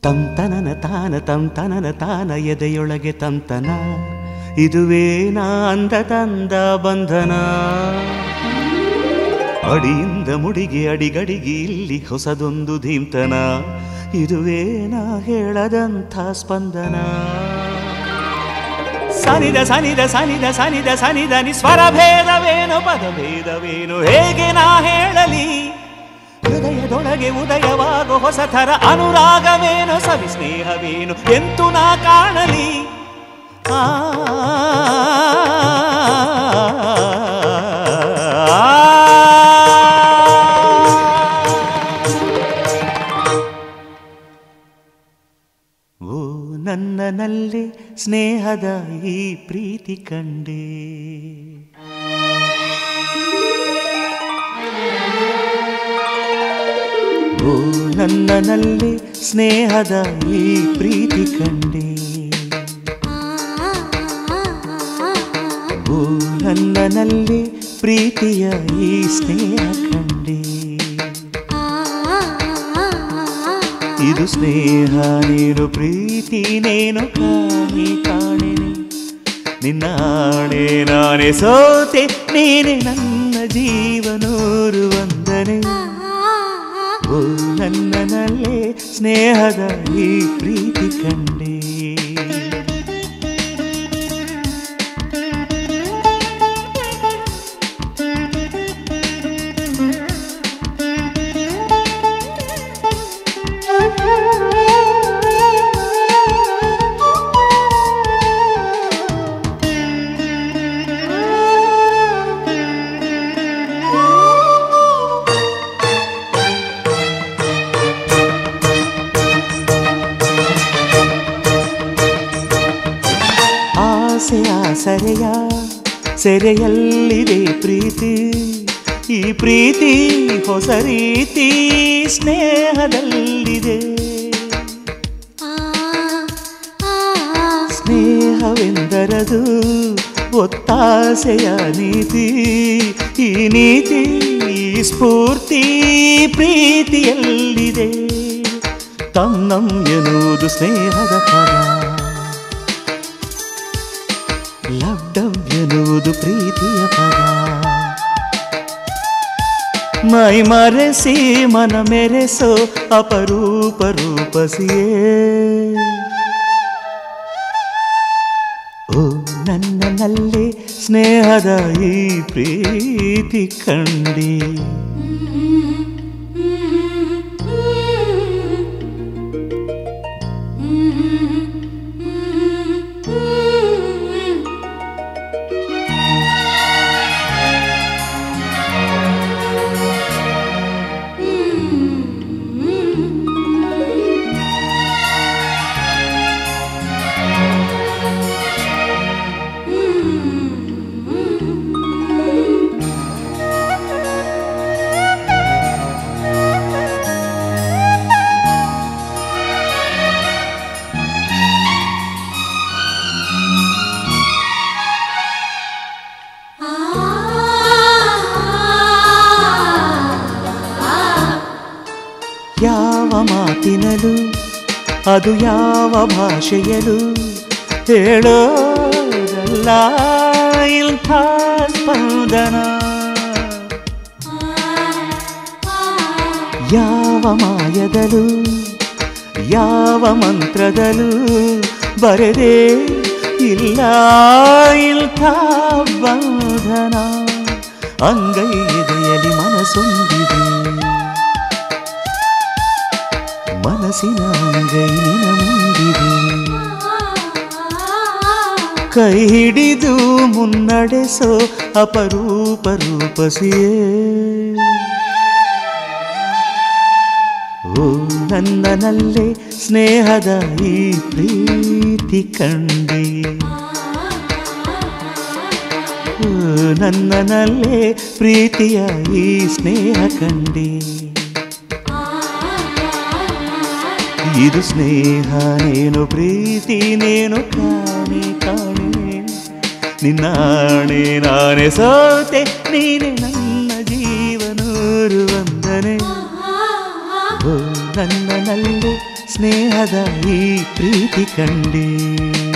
ತಂತನನ ತಾನ ತಂತನನ ತಾನ ಎದೆಯೊಳಗೆ ತಂತನ ಇದುವೇನ ಅಂದ ತಂದ ಬಂಧನ ಅಡಿಯಿಂದ ಮುಡಿಗೆ ಅಡಿಗಡಿಗೆ ಇಲ್ಲಿ ಹೊಸದೊಂದು ಧೀಮ್ತನ ಇದುವೇನ ಹೇಳದಂಥ ಸ್ಪಂದನ ಸನಿದ ಸನಿದ ಸನಿದ ಸನಿದ ಸನಿದ ನಿ ಸ್ವರ ಭೇದವೇನು ಪದಭೇದವೇನು ಹೇಗೆ ನಾ ಹೇಳಲಿ ಹೃದಯದೊಳಗೆ ಉದಯವಾಗೋ ಹೊಸ ಥರ ಅನುರಾಗವೇನು ಸವಿ ಸ್ನೇಹವೇನು ಎಂತು ನಾ ಕಾಣಲಿ ಆ ಓ ನನ್ನನಲ್ಲಿ ಸ್ನೇಹದ ಈ ಪ್ರೀತಿ ಕಂಡೇ ಓ ನನ್ನನಲ್ಲಿ ಸ್ನೇಹದ ಈ ಪ್ರೀತಿ ಕಂಡೇ ಓ ನನ್ನನಲ್ಲಿ ಪ್ರೀತಿಯ ಈ ಸ್ನೇಹ ಕಂಡೇ ಇದು ಸ್ನೇಹ ನೀನು ಪ್ರೀತಿ ನೇನು ಕಾಣಿ ಕಾಣೆನೆ ನಿನ್ನ ಆಣೆ ನಾನೇ ಸೋತೆ ನೀನೆ ನನ್ನ ಜೀವನೂರು ವಂದನೆ ಓ ನನ್ನನಲ್ಲೇ ಸ್ನೇಹದ ಈ ಪ್ರೀತಿ ಕಂಡೇ ಆಸೆ ಆಸರೆಯ ಸೆರೆಯಲ್ಲಿದೆ ಪ್ರೀತಿ ಈ ಪ್ರೀತಿ ಹೊಸ ರೀತಿ ಸ್ನೇಹದಲ್ಲಿದೆ ಸ್ನೇಹವೆಂದರದು ಒತ್ತಾಸೆಯ ನೀತಿ ಈ ನೀತಿ ಈ ಸ್ಫೂರ್ತಿ ಪ್ರೀತಿಯಲ್ಲಿದೆ ತನ್ನಂ ಎನ್ನುವುದು ಸ್ನೇಹದ ಪದ ಲವ್ಡವ್ ಎನ್ನುವುದು ಪ್ರೀತಿಯ ಪದ ಮೈ ಮರೆಸಿ ಮನ ಮೆರೆಸೋ ಅಪರೂಪ ರೂಪಸಿಯೇ ಓ ನನ್ನನಲ್ಲಿ ಸ್ನೇಹದ ಈ ಪ್ರೀತಿ ಕಂಡಿ ಯಾವ ಮಾತಿನಲು ಅದು ಯಾವ ಭಾಷೆಯಲು ಹೇಳೋದಲ್ಲ ಇಂಥ ಸ್ಪಂದನ ಯಾವ ಮಾಯದಲು ಯಾವ ಮಂತ್ರದಲು ಬರೆದೇ ಇಲ್ಲ ಇಂಥ ಬಂಧನ ಅಂಗೈ ಎದೆಯಲಿ ಮನಸೊಂದಿದೆ ಮನಸ್ಸಿನ ಅಂಗೈ ನಿನ ಮುಂದಿದೆ ಕೈ ಹಿಡಿದು ಮುನ್ನಡೆಸೋ ಅಪರೂಪ ರೂಪಸಿಯೇ ಓ ನನ್ನನಲ್ಲೇ ಸ್ನೇಹದ ಈ ಪ್ರೀತಿ ಕಂಡೆ ಓ ನನ್ನನಲ್ಲೇ ಪ್ರೀತಿಯ ಈ ಸ್ನೇಹ ಕಂಡೆ ಇದು ಸ್ನೇಹ ನೇನು ಪ್ರೀತಿ ನೇನು ಕಾಣೆ ಕಾಣೆ ನಿನ್ನಾಣೆ ನಾನೇ ಸೋತೆ ನೀನೆ ನನ್ನ ಜೀವನೂರು ವಂದನೆ ಓ ನನ್ನನಲ್ಲಿ ಸ್ನೇಹದ ಈ ಪ್ರೀತಿ ಕಂಡೆ